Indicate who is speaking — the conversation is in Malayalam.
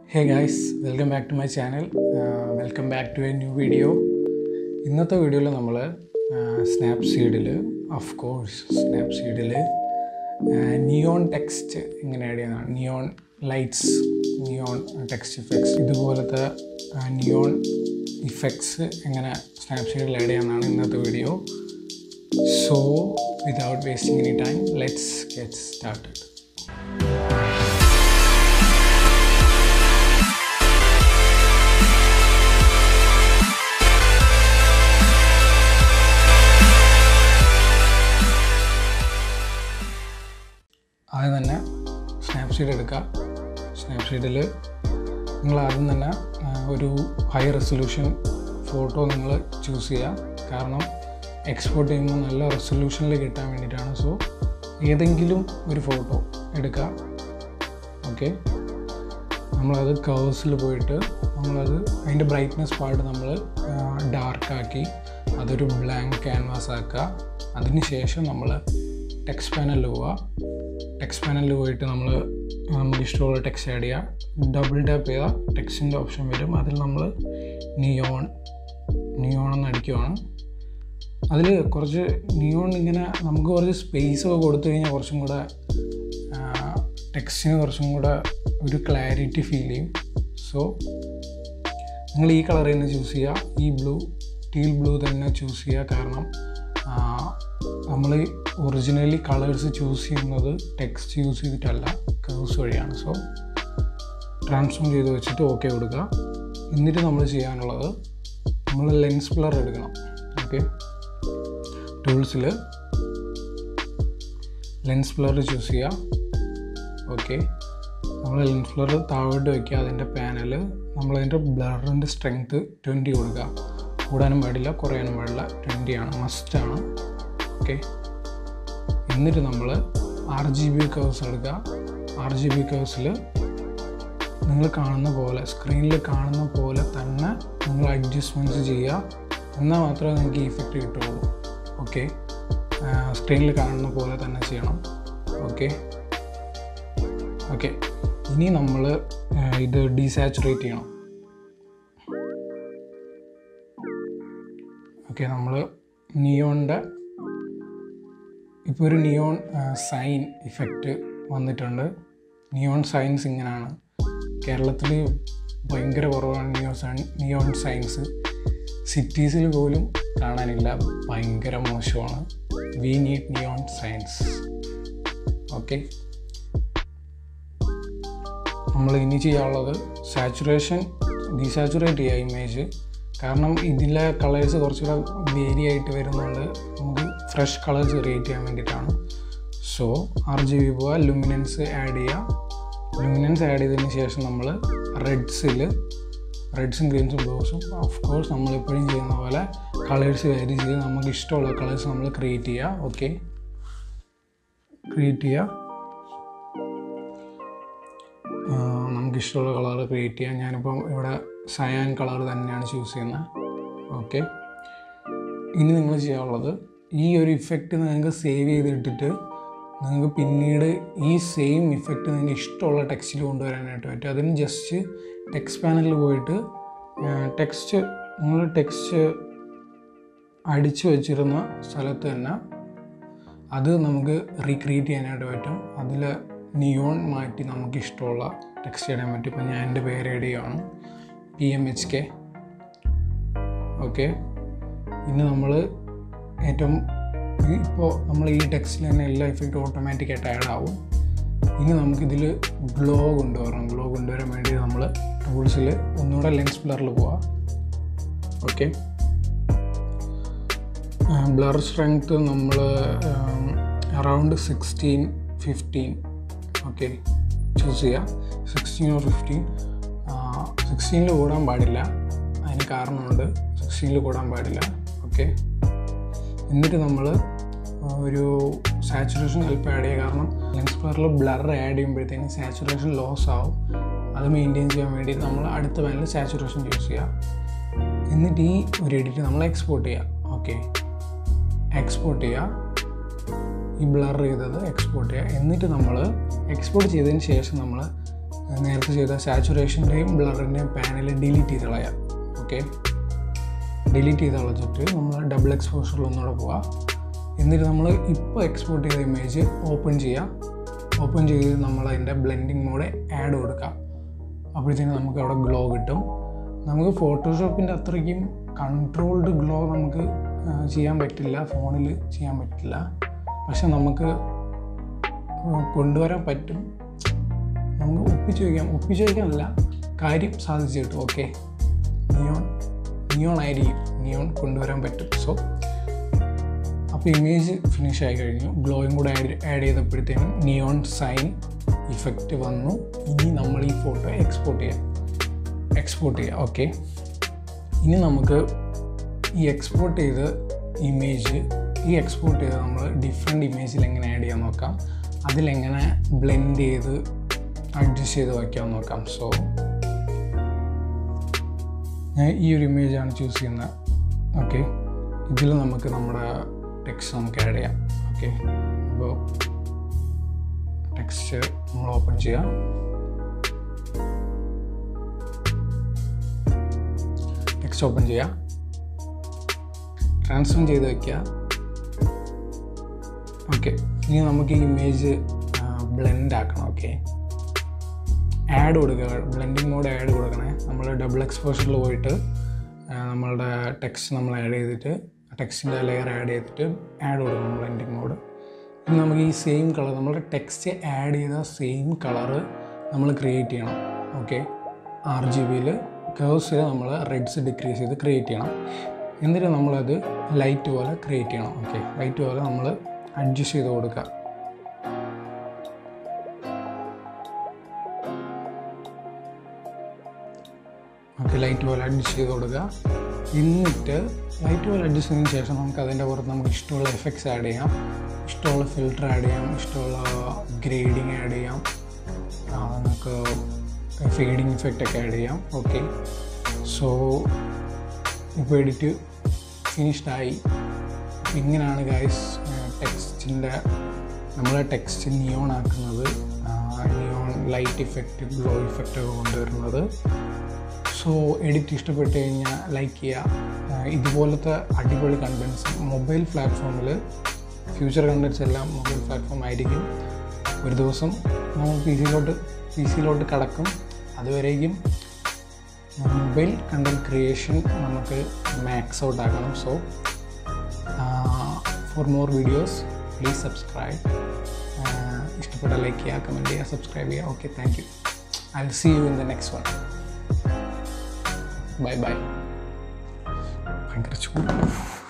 Speaker 1: hey guys welcome back to my channel welcome back to a new video ഇന്നത്തെ വീഡിയോയിൽ നമ്മൾ സ്നാപ്സീഡിൽ ഓഫ് കോഴ്സ് സ്നാപ്സീഡിൽ നിയോൺ ടെക്സ്റ്റ് എങ്ങനെ ആഡ് ചെയ്യുന്നതാണ് neon lights neon text effects ഇതുപോലത്തെ നിയോൺ ഇഫക്ട്സ് എങ്ങനെ സ്നാപ്സീഡിൽ ആഡ് ചെയ്യാമെന്നാണ് ഇന്നത്തെ video so without wasting any time let's get started ആദ്യം തന്നെ സ്നാപ്ഷീറ്റ് എടുക്കുക സ്നാപ്ഷീറ്റിൽ നിങ്ങൾ ആദ്യം തന്നെ ആ, ഒരു ഹൈ റെസൊല്യൂഷൻ ഫോട്ടോ നിങ്ങൾ ചൂസ് ചെയ്യുക കാരണം എക്സ്പോർട്ട് ചെയ്യുമ്പോൾ നല്ല റെസൊല്യൂഷനിൽ കിട്ടാൻ വേണ്ടിയിട്ടാണ് സോ ഏതെങ്കിലും ഒരു ഫോട്ടോ എടുക്കുക ഓക്കെ നമ്മളത് കവേഴ്സിൽ പോയിട്ട് നമ്മളത് അതിൻ്റെ ബ്രൈറ്റ്നെസ് പാർട്ട് നമ്മൾ ഡാർക്കാക്കി അതൊരു ബ്ലാങ്ക് ക്യാൻവാസ് ആക്കുക അതിന് ശേഷം നമ്മൾ ടെക്സ്റ്റ് പാനലിൽ പോവുക ടെക്സ്റ്റ് പാനലിൽ പോയിട്ട് നമ്മൾ നമുക്ക് ഇഷ്ടമുള്ള ടെക്സ്റ്റ് ആഡ് ചെയ്യുക ഡബിൾ ടാപ്പ് ചെയ്താൽ ടെക്സ്റ്റിൻ്റെ ഓപ്ഷൻ വരും അതിൽ നമ്മൾ നിയോൺ നിയോൺ എന്ന് അടിക്കുവാണ് അതിൽ കുറച്ച് നിയോൺ ഇങ്ങനെ നമുക്ക് കുറച്ച് സ്പേസ് ഒക്കെ കൊടുത്തു കഴിഞ്ഞാൽ കുറച്ചും കൂടെ ടെക്സ്റ്റിന് കുറച്ചും കൂടെ ഒരു ക്ലാരിറ്റി ഫീൽ ചെയ്യും സോ നിങ്ങൾ ഈ കളറിൽ തന്നെ ചൂസ് ചെയ്യുക ഈ ബ്ലൂ ടീൽ ബ്ലൂ തന്നെ ചൂസ് ചെയ്യുക കാരണം നമ്മൾ ഒറിജിനലി കളേഴ്സ് ചൂസ് ചെയ്യുന്നത് ടെക്സ്റ്റ് യൂസ് ചെയ്തിട്ടല്ല കേഴ്സ് വഴിയാണ് സോ ട്രാൻസ്ഫോം ചെയ്ത് വെച്ചിട്ട് ഓക്കെ കൊടുക്കുക എന്നിട്ട് നമ്മൾ ചെയ്യാനുള്ളത് നമ്മൾ ലെൻസ് ബ്ലർ എടുക്കണം ഓക്കെ ടൂൾസിൽ ലെൻസ് ബ്ലർ ചൂസ് ചെയ്യുക ഓക്കെ നമ്മൾ ലെൻസ് ബ്ലർ താഴോട്ട് വയ്ക്കുക അതിൻ്റെ പാനൽ നമ്മളതിൻ്റെ ബ്ലറിൻ്റെ സ്ട്രെങ്ത്ത് ട്വൻറ്റി കൊടുക്കുക കൂടാനും പാടില്ല കുറയാനും പാടില്ല ട്വൻറ്റി ആണ് മസ്റ്റാണ് ഓക്കെ എന്നിട്ട് നമ്മൾ ആർ ജി ബി കേഴ്സ് എടുക്കുക ആർ ജി ബി കേഴ്സിൽ നിങ്ങൾ കാണുന്ന പോലെ സ്ക്രീനിൽ കാണുന്ന പോലെ തന്നെ നിങ്ങൾ അഡ്ജസ്റ്റ്മെൻറ്റ്സ് ചെയ്യുക എന്നാൽ മാത്രമേ നിങ്ങൾക്ക് ഈ ഇഫക്റ്റ് കിട്ടുള്ളൂ ഓക്കെ സ്ക്രീനിൽ കാണുന്ന പോലെ തന്നെ ചെയ്യണം ഓക്കെ ഓക്കെ ഇനി നമ്മൾ ഇത് ഡീസാച്ചുറേറ്റ് ചെയ്യണം ഓക്കെ നമ്മൾ നിയോണിൻ്റെ ഇപ്പോൾ ഒരു നിയോൺ സൈൻ ഇഫക്റ്റ് വന്നിട്ടുണ്ട് നിയോൺ സൈൻസ് ഇങ്ങനെയാണ് കേരളത്തിൽ ഭയങ്കര കുറവാണ് നിയോ സൈൻ നിയോൺ സൈൻസ് സിറ്റീസിൽ പോലും കാണാനില്ല ഭയങ്കര മോശമാണ് we need neon signs okay നമ്മൾ ഇനി ചെയ്യാനുള്ളത് സാച്ചുറേഷൻ ഡീസാച്ചുറേറ്റ് ചെയ്യുക ഇമേജ് കാരണം ഇതിലെ കളേഴ്സ് കുറച്ചുകൂടെ വേരി ആയിട്ട് വരുന്നുണ്ട് നമുക്ക് ഫ്രഷ് കളേഴ്സ് ക്രിയേറ്റ് ചെയ്യാൻ വേണ്ടിയിട്ടാണ് സോ ആർ ജി ബി പോവുക ലുമിനൻസ് ആഡ് ചെയ്യുക ലുമിനൻസ് ആഡ് ചെയ്തതിന് ശേഷം നമ്മൾ റെഡ്സിൽ റെഡ്സും ഗ്രീൻസും ബ്ലൂസും ഓഫ് കോഴ്സ് നമ്മളെപ്പോഴും ചെയ്യുന്ന പോലെ കളേഴ്സ് വേരി ചെയ്ത് നമുക്ക് ഇഷ്ടമുള്ള കളേഴ്സ് നമ്മൾ ക്രിയേറ്റ് ചെയ്യുക ഓക്കെ ക്രിയേറ്റ് ചെയ്യുക നമുക്ക് ഇഷ്ടമുള്ള കളർ ക്രിയേറ്റ് ചെയ്യാം ഞാനിപ്പം ഇവിടെ സയാൻ കളർ തന്നെയാണ് ചൂസ് ചെയ്യുന്നത് ഓക്കെ ഇനി നിങ്ങൾ ചെയ്യാനുള്ളത് ഈ ഒരു ഇഫക്റ്റ് നിങ്ങൾക്ക് സേവ് ചെയ്തിട്ടിട്ട് നിങ്ങൾക്ക് പിന്നീട് ഈ സെയിം ഇഫക്റ്റ് നിങ്ങൾക്ക് ഇഷ്ടമുള്ള ടെക്സ്റ്റിൽ കൊണ്ടുവരാനായിട്ട് പറ്റും അതിന് ജസ്റ്റ് ടെക്സ്റ്റ് പാനലിൽ പോയിട്ട് ടെക്സ്റ്റ് നിങ്ങൾ ടെക്സ്റ്റ് അടിച്ചു വെച്ചിരുന്ന സ്ഥലത്ത് തന്നെ അത് നമുക്ക് റീക്രിയേറ്റ് ചെയ്യാനായിട്ട് പറ്റും അതിൽ നിയോൺ മാറ്റി നമുക്ക് ഇഷ്ടമുള്ള ടെക്സ്റ്റ് ഇടാൻ പറ്റും ഇപ്പം ഞാൻ എൻ്റെ പേര് ആഡ് ചെയ്യുകയാണ് P M H K okay ഇനി നമ്മൾ ഏറ്റവും ഇപ്പോൾ നമ്മൾ ഈ ടെക്സ്റ്റിൽ തന്നെ എല്ലാ ഇഫക്റ്റും ഓട്ടോമാറ്റിക്കായിട്ട് ആഡ് ആവും ഇനി നമുക്കിതിൽ ഗ്ലോ കൊണ്ടുവരണം ഗ്ലോ കൊണ്ടുവരാൻ വേണ്ടി നമ്മൾ ടൂൾസിൽ ഒന്നുകൂടെ ലെൻസ് ബ്ലറിൽ പോവാം ഓക്കെ ബ്ലർ സ്ട്രെങ്ത്ത് നമ്മൾ around sixteen fifteen okay choose ചെയ്യുക സിക്സ്റ്റീൻ ഓർ ഫിഫ്റ്റീൻ സിക്സ്റ്റീനിൽ കൂടാൻ പാടില്ല അതിന് കാരണമുണ്ട് സിക്സ്റ്റീനിൽ കൂടാൻ പാടില്ല ഓക്കെ എന്നിട്ട് നമ്മൾ ഒരു സാച്ചുറേഷൻ ഹെൽപ്പ് ആഡ് ചെയ്യുക കാരണം ലെൻസ് ബ്ലറിൽ ബ്ലർ ആഡ് ചെയ്യുമ്പോഴത്തേക്കും സാച്ചുറേഷൻ ലോസ് ആവും അത് മെയിൻറ്റെയിൻ ചെയ്യാൻ വേണ്ടി നമ്മൾ അടുത്ത പാനൽ സാച്ചുറേഷൻ യൂസ് ചെയ്യുക എന്നിട്ട് ഈ ഒരു എഡിറ്റ് നമ്മൾ എക്സ്പോർട്ട് ചെയ്യുക ഓക്കെ എക്സ്പോർട്ട് ചെയ്യുക ഈ ബ്ലർ ചെയ്തത് എക്സ്പോർട്ട് ചെയ്യുക എന്നിട്ട് നമ്മൾ എക്സ്പോർട്ട് ചെയ്തതിന് ശേഷം നമ്മൾ നേരത്തെ ചെയ്ത സാച്ചുറേഷൻ്റെയും ബ്ലറിൻ്റെയും പാനൽ ഡിലീറ്റ് ചെയ്ത് കളയാം ഓക്കെ ഡിലീറ്റ് ചെയ്ത് കളഞ്ഞിട്ട് നമ്മൾ ഡബിൾ എക്സ്പോഷറിൽ ഒന്നുകൂടെ പോവാം എന്നിട്ട് നമ്മൾ ഇപ്പോൾ എക്സ്പോർട്ട് ചെയ്ത ഇമേജ് ഓപ്പൺ ചെയ്യാം ഓപ്പൺ ചെയ്ത് നമ്മൾ അതിൻ്റെ ബ്ലെൻഡിങ് മോഡ് ആഡ് കൊടുക്കാം അപ്പോഴത്തേനും നമുക്ക് അവിടെ ഗ്ലോ കിട്ടും നമുക്ക് ഫോട്ടോഷോപ്പിൻ്റെ അത്രയ്ക്കും കൺട്രോൾഡ് ഗ്ലോ നമുക്ക് ആ, ചെയ്യാൻ പറ്റില്ല ഫോണിൽ ചെയ്യാൻ പറ്റില്ല പക്ഷെ നമുക്ക് കൊണ്ടുവരാൻ പറ്റും നമുക്ക് ഒപ്പിച്ച് വയ്ക്കാം ഒപ്പിച്ച് വയ്ക്കാനല്ല കാര്യം സാധിച്ചു കിട്ടും ഓക്കെ നിയോൺ നിയോൺ ആയിരിക്കും നിയോൺ കൊണ്ടുവരാൻ പറ്റും സോ അപ്പോൾ ഇമേജ് ഫിനിഷ് ആയി കഴിഞ്ഞു ഗ്ലോയും കൂടെ ആഡ് ആഡ് ചെയ്തപ്പോഴത്തേനും നിയോൺ സൈൻ ഇഫക്റ്റ് വന്നു ഇനി നമ്മൾ ഈ ഫോട്ടോ എക്സ്പോർട്ട് ചെയ്യാം എക്സ്പോർട്ട് ചെയ്യാം ഓക്കെ ഇനി നമുക്ക് ഈ എക്സ്പോർട്ട് ചെയ്ത് ഇമേജ് ഈ എക്സ്പോർട്ട് ചെയ്ത് നമ്മൾ ഡിഫറെൻറ്റ് ഇമേജിൽ എങ്ങനെ ആഡ് ചെയ്യാൻ നോക്കാം അതിലെങ്ങനെ ബ്ലെൻഡ് ചെയ്ത് അഡ്ജസ്റ്റ് ചെയ്ത് വയ്ക്കാൻ നോക്കാം സോ ഞാൻ ഈ ഒരു ഇമേജാണ് ചൂസ് ചെയ്യുന്നത് ഓക്കെ ഇതിൽ നമുക്ക് നമ്മുടെ ടെക്സ്റ്റ് നമുക്ക് ആഡ് ചെയ്യാം ഓക്കെ അപ്പോൾ ടെക്സ്റ്റ് നമ്മൾ ഓപ്പൺ ചെയ്യാം ടെക്സ്റ്റ് ഓപ്പൺ ചെയ്യാം ട്രാൻസ്ഫോം ചെയ്ത് വയ്ക്കുക ഓക്കെ ഇനി നമുക്ക് ഈ ഇമേജ് ബ്ലെൻഡ് ആക്കണം ഓക്കെ ആഡ് കൊടുക്കുക ബ്ലെൻഡിങ് മോഡ് ആഡ് കൊടുക്കണേ നമ്മൾ ഡബിൾ എക്സ്പോഷറിൽ പോയിട്ട് ആ, നമ്മളുടെ ടെക്സ്റ്റ് നമ്മൾ ആഡ് ചെയ്തിട്ട് ടെക്സ്റ്റിൻ്റെ ലെയർ ആഡ് ചെയ്തിട്ട് ആഡ് കൊടുക്കണം ബ്ലെൻഡിങ് മോഡ് ഇനി നമുക്ക് ഈ സെയിം കളർ നമ്മുടെ ടെക്സ്റ്റ് ആഡ് ചെയ്ത സെയിം കളറ് നമ്മൾ ക്രിയേറ്റ് ചെയ്യണം ഓക്കെ ആർ ജി ബിയിൽ കേഴ്സിൽ നമ്മൾ റെഡ്സ് ഡിക്രീസ് ചെയ്ത് ക്രിയേറ്റ് ചെയ്യണം എന്നിട്ട് നമ്മളത് ലൈറ്റ് പോലെ ക്രിയേറ്റ് ചെയ്യണം ഓക്കെ ലൈറ്റ് പോലെ നമ്മൾ അഡ്ജസ്റ്റ് ചെയ്ത് കൊടുക്കുക ഓക്കെ ലൈറ്റ് പോലെ അഡ്ജസ്റ്റ് ചെയ്ത് കൊടുക്കുക എന്നിട്ട് ലൈറ്റ് പോലെ അഡ്ജസ്റ്റ് ചെയ്തതിന് ശേഷം നമുക്ക് അതിൻ്റെ പുറത്ത് നമുക്ക് ഇഷ്ടമുള്ള എഫക്ട്സ് ആഡ് ചെയ്യാം ഇഷ്ടമുള്ള ഫിൽറ്റർ ആഡ് ചെയ്യാം ഇഷ്ടമുള്ള ഗ്രേഡിങ് ആഡ് ചെയ്യാം ആ, നമുക്ക് ഫീഡിങ് ഇഫക്റ്റ് ഒക്കെ ആഡ് ചെയ്യാം ഓക്കെ സോ ഇപ്പോൾ എഡിറ്റ് ഫിനിഷ്ഡ് ആയി ഇങ്ങനെയാണ് ഗൈസ് ടെക്സ്റ്റിൻ്റെ നമ്മളെ ടെക്സ്റ്റ് നിയോൺ ആക്കുന്നത് neon light effect glow effect ഒക്കെ കൊണ്ടുവരുന്നത് സോ എഡിറ്റ് ഇഷ്ടപ്പെട്ട് കഴിഞ്ഞാൽ ലൈക്ക് ചെയ്യുക ആ, ഇതുപോലത്തെ അടിപൊളി കണ്ടൻസ് മൊബൈൽ പ്ലാറ്റ്ഫോമിൽ ഫ്യൂച്ചർ കണ്ടൻസ് എല്ലാം മൊബൈൽ പ്ലാറ്റ്ഫോം ആയിരിക്കും ഒരു ദിവസം നമ്മൾ പി സിയിലോട്ട് പി സിയിലോട്ട് കടക്കും അതുവരേക്കും മൊബൈൽ കണ്ടൻറ് ക്രിയേഷൻ നമുക്ക് മാക്സ് ഔട്ട് ആക്കണം so for more videos please subscribe ഇഷ്ടപ്പെട്ട ലൈക്ക് ചെയ്യുക കമൻറ്റ് ചെയ്യുക സബ്സ്ക്രൈബ് ചെയ്യുക okay thank you I will see you in the next one bye bye ഭയങ്കര ചൂട്